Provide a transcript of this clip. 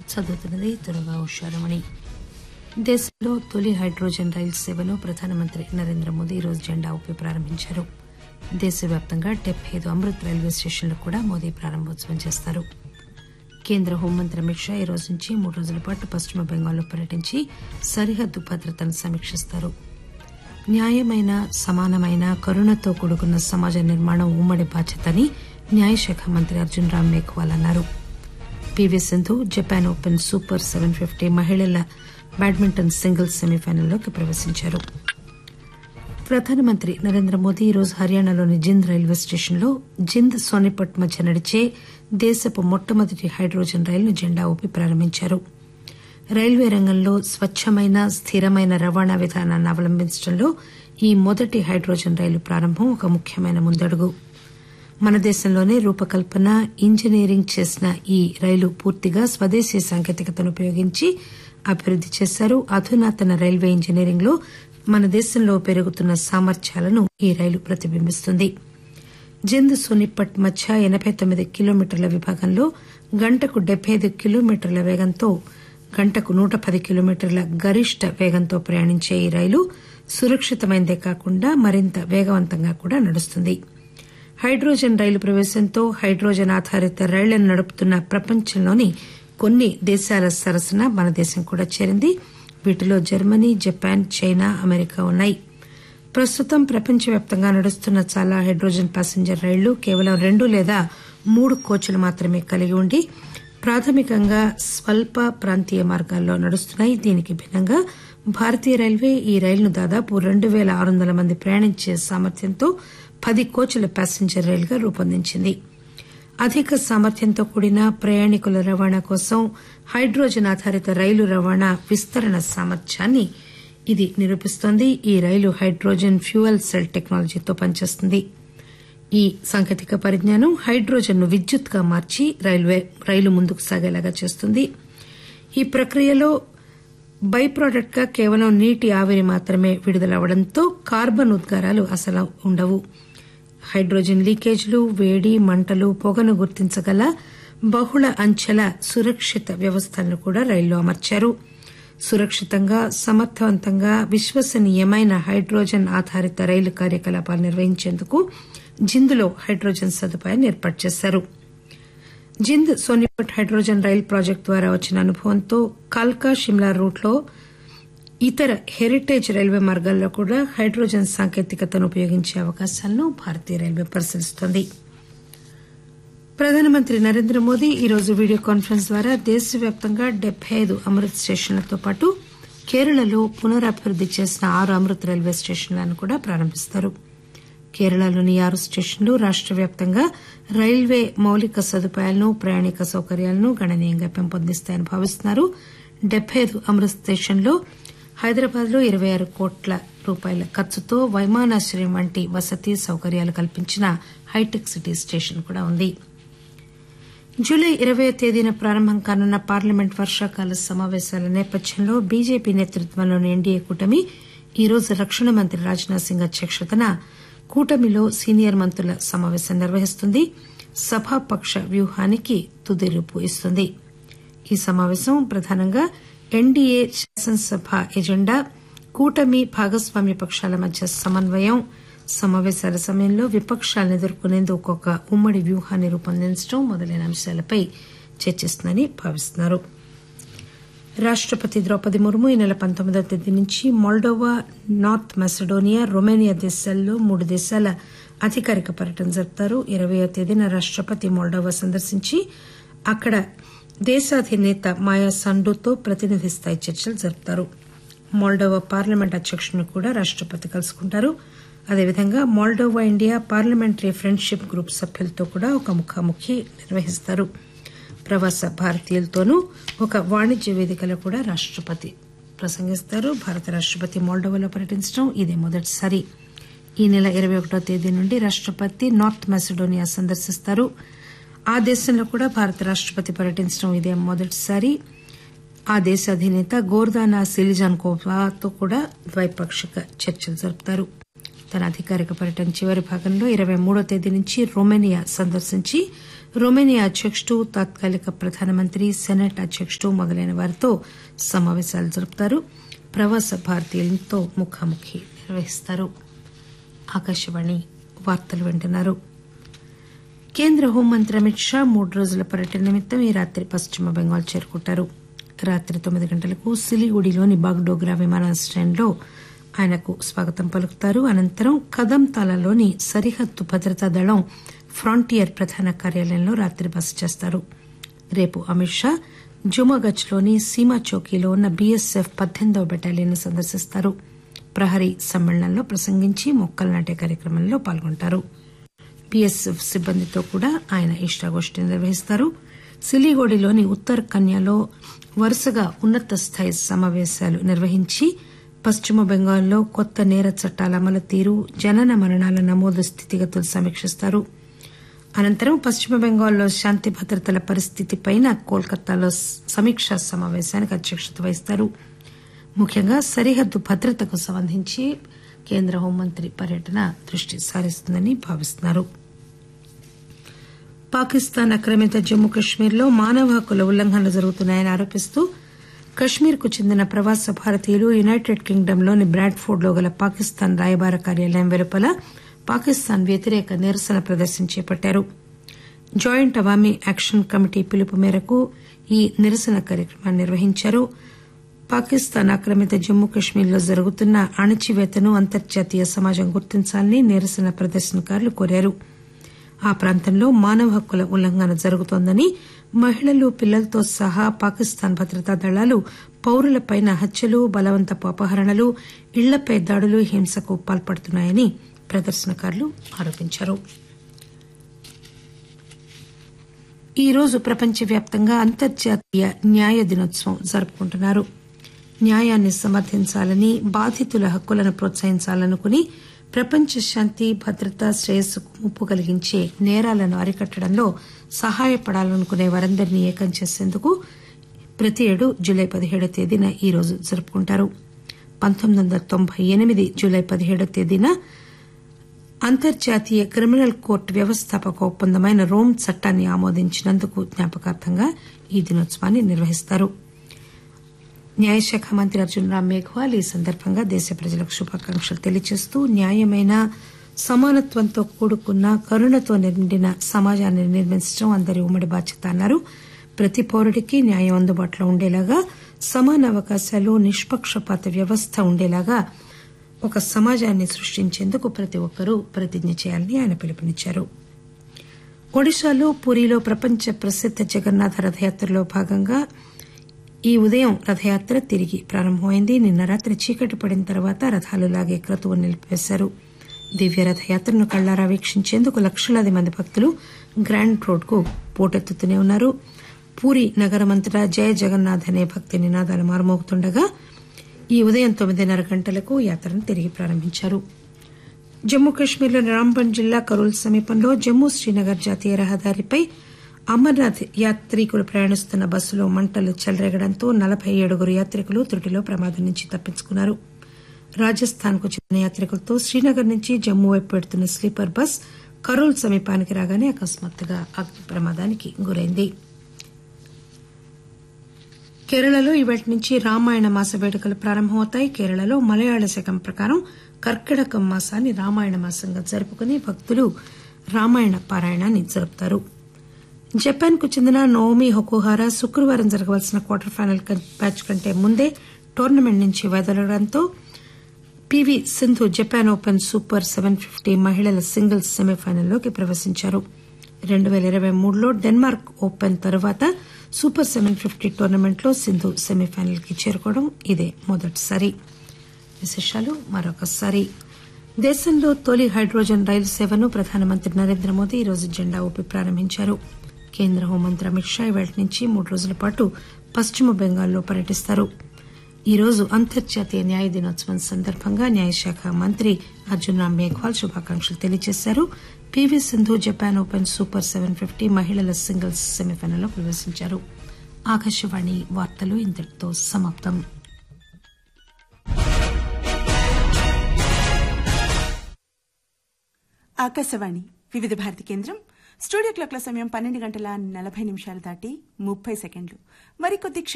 చదువుతున్నది తురగా ఉషారమణి దేశంలో తొలి హైడ్రోజన్ రైలు సేవను ప్రధానమంత్రి నరేంద్ర మోదీ ఈ రోజు జెండా ఊపి ప్రారంభించారు దేశవ్యాప్తంగా డెబ్బై ఐదు అమృత్ రైల్వే స్టేషన్లు కూడా మోదీ ప్రారంభోత్సవం చేస్తారు కేంద్ర హోంమంత్రి అమిత్ షా ఈ రోజు నుంచి మూడు రోజుల పాటు పశ్చిమ బెంగాల్లో పర్యటించి సరిహద్దు భద్రతను సమీక్షిస్తారు న్యాయమైన సమానమైన కరుణతో కూడుకున్న సమాజ నిర్మాణం ఉమ్మడి బాధ్యతని న్యాయశాఖ మంత్రి అర్జున్ రామ్ మేఘ్వాల్ అన్నారు PV Sindhu Japan open super seven fifty మహిళల బ్యాడ్మింటన్ సింగిల్స్ సెమీఫైనల్లోకి ప్రవేశించారు ప్రధానమంత్రి నరేంద్ర మోదీ ఈరోజు హర్యానాలోని జింద్ రైల్వే స్టేషన్లో జింద్ సోనిపట్ మధ్య నడిచే దేశపు మొట్టమొదటి హైడ్రోజన్ రైలును జెండా ఊపి ప్రారంభించారు రైల్వే రంగంలో స్వచ్చమైన స్థిరమైన రవాణా విధానాన్ని అవలంబించడంలో ఈ మొదటి హైడ్రోజన్ రైలు ప్రారంభం ఒక ముఖ్యమైన ముందడుగు మన దేశంలోనే రూపకల్పన ఇంజనీరింగ్ చేసిన ఈ రైలు పూర్తిగా స్వదేశీ సాంకేతికతను ఉపయోగించి అభివృద్ది చేశారు అధునాతన రైల్వే ఇంజనీరింగ్ లో మన దేశంలో పెరుగుతున్న సామర్థ్యాలను ఈ రైలు ప్రతిబింబిస్తుంది జింద్ సోనిపట్ మధ్య ఎనబై తొమ్మిది కిలోమీటర్ల విభాగంలో గంటకు డెబ్బై ఐదు కిలోమీటర్ల వేగంతో గంటకు నూట పది కిలోమీటర్ల గరిష్ట వేగంతో ప్రయాణించే ఈ రైలు సురక్షితమైందే కాకుండా మరింత వేగవంతంగా కూడా నడుస్తుంది హైడ్రోజన్ రైలు ప్రవేశంతో హైడ్రోజన్ ఆధారిత రైళ్లను నడుపుతున్న ప్రపంచంలోని కొన్ని దేశాల సరసన మన దేశం కూడా చేరింది వీటిలో జర్మనీ జపాన్ చైనా అమెరికా ఉన్నాయి ప్రస్తుతం ప్రపంచవ్యాప్తంగా నడుస్తున్న చాలా హైడ్రోజన్ ప్యాసింజర్ రైళ్లు కేవలం రెండు లేదా మూడు కోచ్లు మాత్రమే కలిగి ఉండి ప్రాథమికంగా స్వల్ప ప్రాంతీయ మార్గాల్లో నడుస్తున్నాయి దీనికి భిన్నంగా భారతీయ రైల్వే ఈ రైలును దాదాపు రెండు పేల ఆరు వందల మంది ప్రయాణించే సామర్థ్యంతో పది కోచ్ల ప్యాసింజర్ రైలుగా రూపొందించింది అధిక సామర్థ్యంతో కూడిన ప్రయాణికుల రవాణా కోసం హైడ్రోజన్ ఆధారిత రైలు రవాణా విస్తరణ సామర్థ్యాన్ని ఇది నిరూపిస్తోంది ఈ రైలు హైడ్రోజన్ ఫ్యూయల్ సెల్ టెక్నాలజీతో పనిచేస్తుంది ఈ సాంకేతిక పరిజ్ఞానం హైడ్రోజన్ ను విద్యుత్ గా మార్చి రైలు ముందుకు సాగేలాగా చేస్తుంది ఈ ప్రక్రియలో బై ప్రాడక్ట్ గా కేవలం నీటి ఆవిరి మాత్రమే విడుదలవడంతో కార్బన్ ఉద్గారాలు అసలు ఉండవు హైడ్రోజన్ లీకేజీలు వేడి మంటలు పొగను గుర్తించగల బహుళ అంచెల సురక్షిత వ్యవస్థలను కూడా రైల్లో అమర్చారు సురక్షితంగా సమర్థవంతంగా విశ్వసనీయమైన హైడ్రోజన్ ఆధారిత రైలు కార్యకలాపాలు నిర్వహించేందుకు జింద్లో హైడ్రోజన్ సదుపాయాన్ని ఏర్పాటు చేశారు జింద్ సోనిపట్ హైడ్రోజన్ రైలు ప్రాజెక్టు ద్వారా వచ్చిన అనుభవంతో కాల్కా షిమ్లా రూట్లో ఇతర హెరిటేజ్ రైల్వే మార్గాల్లో కూడా హైడ్రోజన్ సాంకేతికతను ఉపయోగించే అవకాశాలను భారతీయ రైల్వే పరిశీలిస్తోంది ప్రధానమంత్రి నరేంద్ర మోదీ ఈరోజు వీడియో కాన్ఫరెన్స్ ద్వారా దేశవ్యాప్తంగా డెబ్బై ఐదు అమృత్ స్టేషన్లతో పాటు కేరళలో పునరభివృద్ది చేసిన ఆరు అమృత్ రైల్వే స్టేషన్లను కూడా ప్రారంభిస్తారు కేరళలోని ఆరు స్టేషన్లు రాష్ట వ్యాప్తంగా రైల్వే మౌలిక సదుపాయాలను ప్రయాణిక సౌకర్యాలను గణనీయంగా పెంపొందిస్తాయని భావిస్తున్నారు డెబ్బై ఐదు అమృత్ స్టేషన్లో హైదరాబాద్ లో ఇరవై ఆరు కోట్ల రూపాయల ఖర్చుతో వైమానాశ్రయం వంటి వసతి సౌకర్యాలు కల్పించిన హైటెక్ సిటీ స్టేషన్ కూడా ఉంది జూలై ఇరవయో తేదీన ప్రారంభం కానున్న పార్లమెంట్ వర్షాకాల సమావేశాల నేపథ్యంలో బీజేపీ నేతృత్వంలోని ఎన్డీఏ కూటమి ఈరోజు రక్షణ మంత్రి రాజ్నాథ్ సింగ్ అధ్యక్షతన కూటమిలో సీనియర్ మంత్రుల సమావేశం నిర్వహిస్తుంది సభాపక్ష వ్యూహానికి తుది రూపు ఇస్తుంది ఈ సమావేశం ప్రధానంగా ఎన్డీఏ శాసనసభ ఎజెండా కూటమి భాగస్వామ్య పక్షాల మధ్య సమన్వయం సమావేశాల సమయంలో విపక్షాలను ఎదుర్కొనేందుకు ఒక ఉమ్మడి వ్యూహాన్ని రూపొందించడం మొదలైన అంశాలపై చర్చిస్తుందని భావిస్తున్నారు రాష్టపతి ద్రౌపది ముర్ము ఈ నెల పంతొమ్మిదవ తేదీ నుంచి మోల్డోవా నార్త్ మెసడోనియా రొమేనియా దేశాల్లో మూడు దేశాల అధికారిక పర్యటన జరుపుతారు ఇరవయో తేదీన రాష్టపతి మోల్డోవా సందర్శించి అక్కడ దేశాధినేత మాయా సండుతో ప్రతినిధి స్థాయి చర్చలు జరుపుతారు మోల్డోవా పార్లమెంట్ అధ్యకుడిని కూడా రాష్టపతి కలుసుకుంటారు అదేవిధంగా Moldova India parliamentary friendship group సభ్యులతో కూడా ఒక ముఖాముఖి నిర్వహిస్తారు ప్రవాస భారతీయులతోనూ ఒక వాణిజ్య వేదికలో కూడా రాష్టపతి ప్రసంగిస్తారు భారత రాష్టపతి మోల్డోవాలో పర్యటించడం ఇదే మొదటిసారి ఈ నెల ఇరవై ఒకటో తేదీ నుండి రాష్టపతి నార్త్ మెసడోనియా సందర్శిస్తారు ఆ దేశంలో కూడా భారత రాష్టపతి పర్యటించడం ఇదే మొదటిసారి ఆ దేశ అధినేత గోర్దానా సిలిజాన్కోవాతో కూడా ద్వైపాక్షిక చర్చలు జరుపుతారు తన అధికారిక పర్యటన చివరి భాగంలో ఇరవై మూడో తేదీ నుంచి రొమేనియా సందర్శించి రొమేనియా అధ్యకుడు తాత్కాలిక ప్రధానమంత్రి సెనెట్ అధ్యకుడు మొదలైన వారితో సమావేశాలు జరుపుతారు ప్రవాస భారతీయులతో ముఖాముఖి నిర్వహిస్తారు ఆకాశవాణి వార్తలు వింటున్నారు కేంద్ర హోంమంత్రి అమిత్ షా మూడు రోజుల పర్యటన నిమిత్తం ఈ రాత్రి పశ్చిమ బెంగాల్ చేరుకుంటారు రాత్రి తొమ్మిది గంటలకు సిలిగుడిలోని బాగ్డోగ్రా విమానాశ్రయంలో ఆయనకు స్వాగతం పలుకుతారు అనంతరం కదంతాలలోని సరిహద్దు భద్రతా దళం ఫ్రాంటియర్ ప్రధాన కార్యాలయంలో రాత్రి బస చేస్తారు రేపు అమిత్ షా జుమాగచ్లోని సీమా చౌకీలో ఉన్న బీఎస్ఎఫ్ పద్దెనిమిదవ బెటాలియన్ సందర్శిస్తారు ప్రహరీ సమ్మేళనంలో ప్రసంగించి మొక్కలు నాటే కార్యక్రమంలో పాల్గొంటారు బీఎస్ఎఫ్ సిబ్బందితో కూడా ఆయన ఇష్టాగోష్ఠి నిర్వహిస్తారు సిలిగోడిలోని ఉత్తర్ కన్యాలో వరుసగా ఉన్నత స్థాయి సమావేశాలు నిర్వహించి పశ్చిమ బెంగాల్లో కొత్త నేర చట్టాల అమలు తీరు జనన మరణాల నమోదు స్థితిగతులు సమీక్షిస్తారు అనంతరం పశ్చిమ బెంగాల్లో శాంతి భద్రతల పరిస్థితిపై కోల్కతాలో సమీక్షా సమావేశానికి అధ్యక్షత వహిస్తారు ముఖ్యంగా సరిహద్దు భద్రతకు సంబంధించి కేంద్ర హోంమంత్రి పర్యటన దృష్టి సారిస్తుందని భావిస్తున్నారు పాకిస్తాన్ ఆక్రమిత జమ్మూ కశ్మీర్లో మానవ హక్కుల ఉల్లంఘనలు జరుగుతున్నాయని ఆరోపిస్తూ కశ్మీర్కు చెందిన ప్రవాస భారతీయులు యునైటెడ్ కింగ్డమ్లోని బ్రాడ్ఫోర్డ్లో గల పాకిస్తాన్ రాయబార కార్యాలయం వెలుపల పాకిస్తాన్ వ్యతిరేక నిరసన ప్రదర్శన చేపట్టారు జాయింట్ అవామీ యాక్షన్ కమిటీ పిలుపు మేరకు ఈ నిరసన కార్యక్రమాన్ని నిర్వహించారు పాకిస్తాన్ ఆక్రమిత జమ్మూ కశ్మీర్లో జరుగుతున్న అణచివేతను అంతర్జాతీయ సమాజం గుర్తించాలని నిరసన ప్రదర్శనకారులు కోరారు ఆ ప్రాంతంలో మానవ హక్కుల ఉల్లంఘన జరుగుతోందని మహిళలు పిల్లలతో సహా పాకిస్తాన్ భద్రతా దళాలు పౌరులపై హత్యలు బలవంతపు అపహరణలు ఇళ్లపై దాడులు హింసకు పాల్పడుతున్నాయని ప్రదర్శనకారులు ఆరోపించారు ఈ రోజు ప్రపంచవ్యాప్తంగా అంతర్జాతీయ న్యాయ దినోత్సవం జరుపుకుంటున్నారు న్యాయాన్ని సమర్థించాలని బాధితుల హక్కులను ప్రోత్సహించాలనుకుని ప్రపంచ శాంతి భద్రత శ్రేయస్సుకు ముప్పు కలిగించే నేరాలను అరికట్టడంలో సహాయపడాలనుకునే వారందరినీ ఏకం చేసేందుకు ప్రతి ఏడు జూలై పదిహేడో తేదీన ఈ రోజు జరుపుకుంటారు పంతొమ్మిది వందల తొంభై ఎనిమిది జూలై పదిహేడో తేదీన అంతర్జాతీయ క్రిమినల్ కోర్టు వ్యవస్థాపక ఒప్పందమైన రోమ్ చట్టాన్ని ఆమోదించినందుకు జ్ఞాపకార్థంగా ఈ దినోత్సవాన్ని నిర్వహిస్తారు న్యాయశాఖ మంత్రి అర్జున్ రామ్ మేఘ్వాల్ ఈ సందర్భంగా దేశ ప్రజలకు శుభాకాంక్షలు తెలియజేస్తూ న్యాయమైన సమానత్వంతో కూడుకున్న కరుణతో నిండిన సమాజాన్ని నిర్మించడం అందరి ఉమ్మడి బాధ్యత అన్నారు ప్రతి పౌరుడికి న్యాయం అందుబాటులో ఉండేలాగా సమాన అవకాశాలు నిష్పక్షపాత వ్యవస్థ ఉండేలాగా ఒక సమాజాన్ని సృష్టించేందుకు ప్రతి ఒక్కరూ ప్రతిజ్ఞ చేయాలని ఆయన పిలుపునిచ్చారు ఒడిశాలో పూరిలో ప్రపంచ ప్రసిద్ద జగన్నాథ రథయాత్రలో భాగంగా ఈ ఉదయం రథయాత్ర తిరిగి ప్రారంభమైంది నిన్న రాత్రి చీకటి పడిన తర్వాత రథాలు లాగే క్రతువును నిలిపివేశారు దివ్య రథయాత్రను కళ్లారా వీక్షించేందుకు లక్షలాది మంది భక్తులు గ్రాండ్ రోడ్ కు పోటెత్తుతూనే ఉన్నారు పూరి నగరమంతటా జయ జగన్నాథ్ అనే భక్తి నినాదాలు మారుమోగుతుండగా ఈ ఉదయం తొమ్మిదిన్నర గంటలకు యాత్రను తిరిగి ప్రారంభించారు జమ్మూ కశ్మీర్లోని రాంబన్ జిల్లా కరూల్ సమీపంలో జమ్మూ శ్రీనగర్ జాతీయ రహదారిపై అమర్నాథ్ యాత్రికులు ప్రయాణిస్తున్న బస్సులో మంటలు చెలరేగడంతో నలబై ఏడుగురు యాత్రికులు త్రుటిలో ప్రమాదం నుంచి తప్పించుకున్నారు రాజస్థాన్ కు చెందిన యాత్రికులతో శ్రీనగర్ నుంచి జమ్మూ వైపు పెడుతున్న స్లీపర్ బస్ కరూల్ సమీపానికి రాగానే అకస్మాత్తుగా అగ్ని ప్రమాదానికి గురైంది కేరళలో ఇవాటి నుంచి రామాయణ మాస వేడుకలు ప్రారంభమవుతాయి కేరళలో మలయాళ శకం ప్రకారం కర్కిటకం మాసాన్ని రామాయణ మాసంగా జరుపుకుని భక్తులు రామాయణ పారాయణాన్ని జరుపుతారు జపాన్ కు చెందిన నోమి హొకుహారా శుక్రవారం జరగవలసిన క్వార్టర్ ఫైనల్ మ్యాచ్ కంటే ముందే టోర్నమెంట్ నుంచి వైదొలగడంతో PV Sindhu Japan open super seven fifty మహిళల సింగిల్స్ సెమీఫైనల్లోకి ప్రవేశించారు రెండు పేల ఇరవై మూడులో డెన్మార్క్ ఓపెన్ తర్వాత సూపర్ సెవెన్ ఫిఫ్టీ టోర్నమెంట్లో సింధు సెమీఫైనల్ కి చేరుకోవడం ఇదే మొదటిసారి విశేషాలు మరొకసారి దేశంలో తొలి హైడ్రోజన్ రైలు సేవను ప్రధానమంత్రి నరేంద్ర మోదీ ఈరోజు జెండా ఊపి ప్రారంభించారు కేంద్ర హోంమంత్రి అమిత్ షా ఇవాటి నుంచి మూడు రోజుల పాటు పశ్చిమ బెంగాల్లో పర్యటిస్తారు ఈ రోజు అంతర్జాతీయ న్యాయ దినోత్సవం సందర్భంగా న్యాయశాఖ మంత్రి అర్జున్ రామ్ మేఘ్వాల్ శుభాకాంక్షలు తెలియజేశారు PV Sindhu Japan open super seven fifty మహిళల సింగిల్స్ సెమీఫైనల్లో ప్రవేశించారు ఆకాశవాణి వార్తలు ఇంతటితో సమాప్తం ఆకాశవాణి వివిధ భారతి కేంద్రం స్టూడియో క్లాక్ల సమయం పన్నెండు గంటల నలభై నిమిషాలు దాటి ముప్పై సెకండ్లు మరికొద్ది క్ష